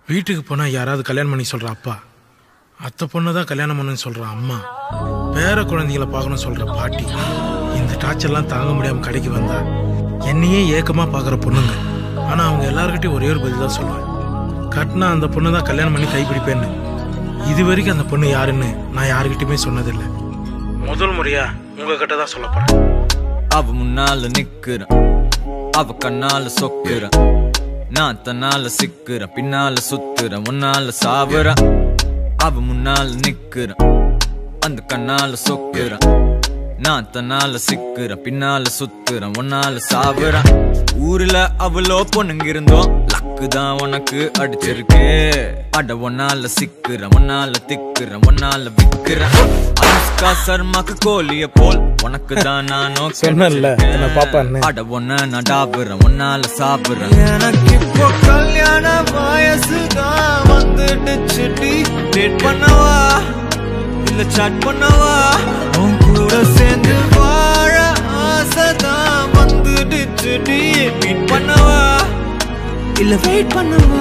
வீட்டுக்கு போனா யாராவது கல்யாணம் பண்ணி சொல்ற அப்பா அத்தை பொண்ணு தான் கல்யாணம் பண்ணுன்னு சொல்ற அம்மா பேர குழந்தைகளை பார்க்கணும் சொல்ற பாட்டி இந்த டார்ச்சர்லாம் தாங்க முடியாம கடைக்கு வந்தா என்னையே ஏக்கமா பார்க்குற பொண்ணுங்க ஆனா அவங்க எல்லார்கிட்டயும் ஒரே ஒரு பதில் தான் சொல்லுவேன் கட்டினா அந்த பொண்ணு தான் கல்யாணம் பண்ணி கைப்பிடிப்பேன்னு இது வரைக்கும் அந்த பொண்ணு யாருன்னு நான் யாருக்கிட்டயுமே சொன்னதில்லை முதல் முறையா உங்ககிட்ட தான் சொல்ல போறேன் அவ முன்னால நிக்கிறேன் அவ கண்ணால சொக்குறேன் நான் தன்னால சிக்கிறேன் பின்னால சுத்துறேன் முன்னால சாவுறேன் அவ முன்னால நிக்கிறேன் அந்த கண்ணால சொக்குறேன் நான் தன்னால சிக்கிறேன் பின்னால சுத்துறேன் முன்னால சாவுறேன் ஊர்ல அவ்வளோ பொண்ணுங்க இருந்தோம் லக்கு தான் உனக்கு அடிச்சிருக்கு அட ஒன்னால சிக்கிறேன் ஒன்னால திக்கிறேன் ஒன்னால விக்கிறேன் அனுஷ்கா சர்மாக்கு கோழிய போல் உனக்கு தான் நானும் சொன்னேன்ல, என்னை பாப்பான்னு. அட ஒன்ன நான் டாபுறேன் ஒன்னால சாப்பிடுறேன் எனக்கு இப்போ கல்யாண வயசுதான் வந்துடுச்சு டேட் பண்ணவா இல்ல சாட் பண்ணவா உன் கூட சேர்ந்து வாழ ஆசைதான் வந்துடுச்சு மீட் பண்ணவா இல்ல வெயிட் பண்ணவா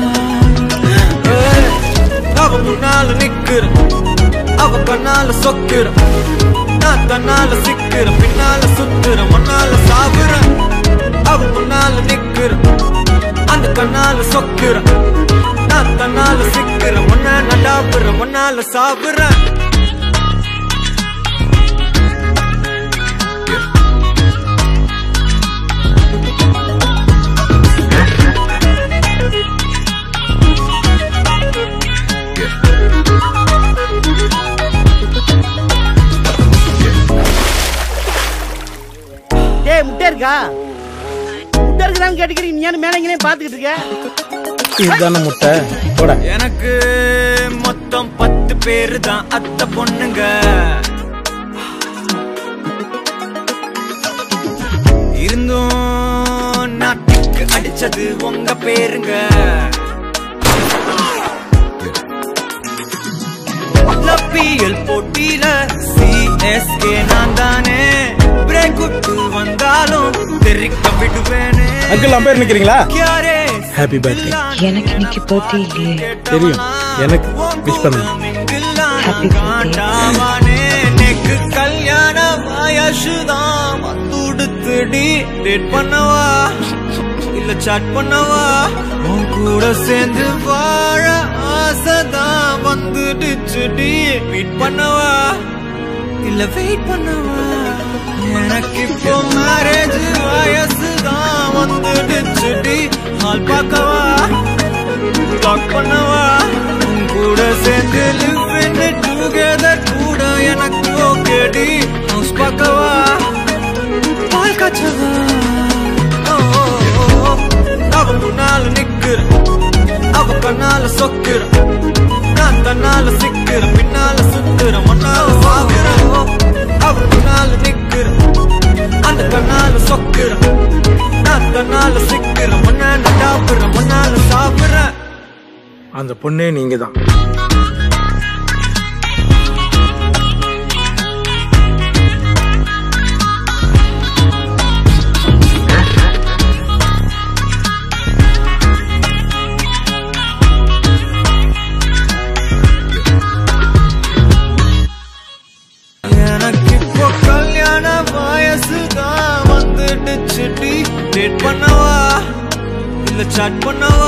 ஏய், அவ முன்னால நிக்கிற அவ கண்ணால சொக்குற நான் தன்னால சிக்கிற பின்னால சுத்துற முன்னால சாவுற அவ முன்னால நிக்கிற அந்த கண்ணால சொக்குற நான் தன்னால சிக்கிற முன்ன நடாப்புற முன்னால சாவுற டேய் முட்டை இருக்கா முட்டை இருக்குதான்னு கேட்டுக்கிறீங்க நீ ஏன் மேலே இங்கே பார்த்துக்கிட்டு இருக்க இதுதானே முட்டை போட எனக்கு மொத்தம் பத்து பேரு தான் அத்தை பொண்ணுங்க இருந்தும் நாட்டுக்கு அடிச்சது உங்க பேருங்க பிஎல் போட்டியில சிஎஸ்கே நான் தானே பிரேக் விட்டு வந்தாலும் தெரிக்க விடுவேனே அங்கிள் அம்பேர் நிக்கிறீங்களா யாரே ஹாப்பி பர்த்டே எனக்கு இன்னைக்கு birthday இல்லையே தெரியும் எனக்கு விஷ் பண்ணுங்க Happy birthday. நெக்கு கல்யாண வயசுதான் வந்துடுத்துடி டேட் பண்ணவா இல்ல சாட் பண்ணவா உன் கூட சேர்ந்து வாழ ஆசைதான் வந்துடுச்சுடி மீட் பண்ணவா இல்ல வெயிட் பண்ணவா எனக்கு இப்போ மேரேஜ் வயசுதான் வந்துடுச்சுடி ஹால் பார்க்கவா லாக் பண்ணவா உன் கூட சேர்ந்து லிவ் பண்ணி டுகெதர் கூட எனக்கு ஓகேடி ஹவுஸ் பார்க்கவா பால் காய்ச்சவா ஓ, ஓ, ஓ, ஓ. அவ முன்னால நிக்கிற அவ கண்ணால சொக்குற நான் தன்னால சிக்கிற பின்னால சுத்துற முன்னால சாகுற அவ முன்னால நிக்கிற அந்த கண்ணால சொக்குற நான் தன்னால சிக்கிற முன்னால டாப்புற முன்னால சாப்பிடுறேன் அந்த பொண்ணே நீங்க தான் எனக்கு இப்போ கல்யாண வயசுதான் வந்துடுச்சு டேட் பண்ணவா இல்ல சாட் பண்ணவா